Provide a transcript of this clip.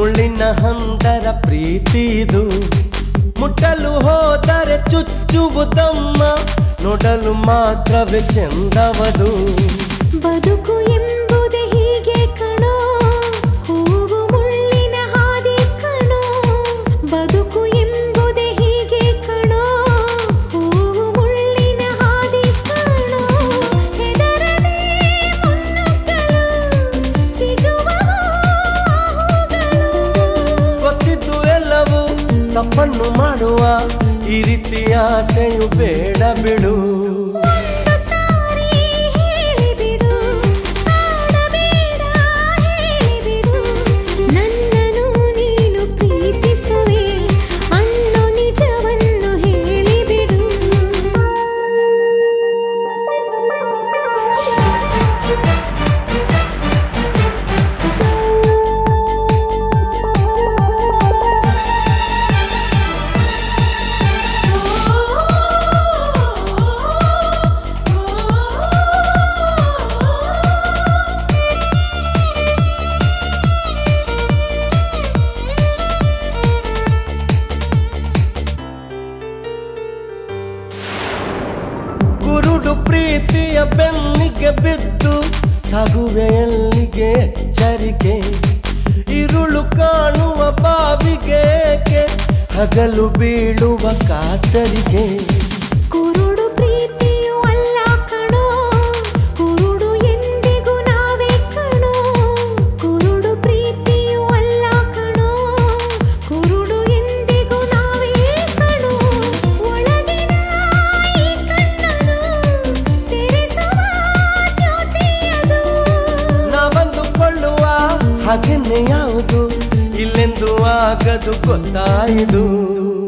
ಮುಳ್ಳಿನ ಹಂದರ ಪ್ರೀತಿದು ಮುಟ್ಟಲು ಹೋದರೆ ಚುಚ್ಚುವುದಮ್ಮ ನೋಡಲು ಮಾತ್ರವೇ ಚೆಂದವದು ಬದುಕು ಎಂಬುದೇ ಹೀಗೆ ಕಣೋ ಹೂವು ಮುಳ್ಳಿನ ಹಾದಿ ಕಣೋ ಬದುಕು ಎಂಬುದೇ ಹೀಗೆ ಕಣೋ ಹೂವು ಮುಳ್ಳಿನ ಹಾದಿ ಕಣೋ ಹೆದರದೆ ಮುನ್ನುಗ್ಗಲು ಸಿಗುವವು ಹೂಗಳು ಗೊತ್ತಿದ್ದು ಎಲ್ಲವೂ ತಪ್ಪನ್ನು ಮಾಡುವ ಈ ರೀತಿಯ ಆಸೆಯು ಬೇಡ ಬಿಡು ಒಂದು ಸಾರಿ ಹೇಳಿಬಿಡು ಆಡಬೇಡ ಹೇಳಿಬಿಡು ನನ್ನನ್ನು ನೀನು ಪ್ರೀತಿಸುವೆ ಅನ್ನೋ ನಿಜವನ್ನು ಹೇಳಿಬಿಡು ಕುರುಡು ಪ್ರೀತಿಯ ಬೆನ್ನಿಗೆ ಬಿದ್ದು ಸಾಗುವೆ ಎಲ್ಲಿಗೆ ಎಚ್ಚರಿಕೆ ಇರುಳು ಕಾಣುವ ಬಾವಿಗೆ ಹಗಲು ಬೀಳುವ ಕಾತರಿಗೆ ಕುರುಡು ಪ್ರೀತಿಯು ಅಲ್ಲ ಕಣೋ ಕುರುಡು ಎಂದಿಗೂ ನಾವೇ ಕಣೋ ಕುರುಡು ಪ್ರೀತಿಯು ಅಲ್ಲ ಕಣೋ ಕುರುಡು ಎಂದಿಗೂ ನಾವೇ ಕಣೋ ಒಳಗಿನ ಈ ಕಣ್ಣನು ತೆರೆಸುವ ಜ್ಯೋತಿಯದು ನಾವಂದುಕೊಳ್ಳುವ ಹಾಗೆನ್ನೆ ಯಾವುದು ಇಲ್ಲೆಂದು ಆಗದು ಗೊತ್ತಾಯಿದು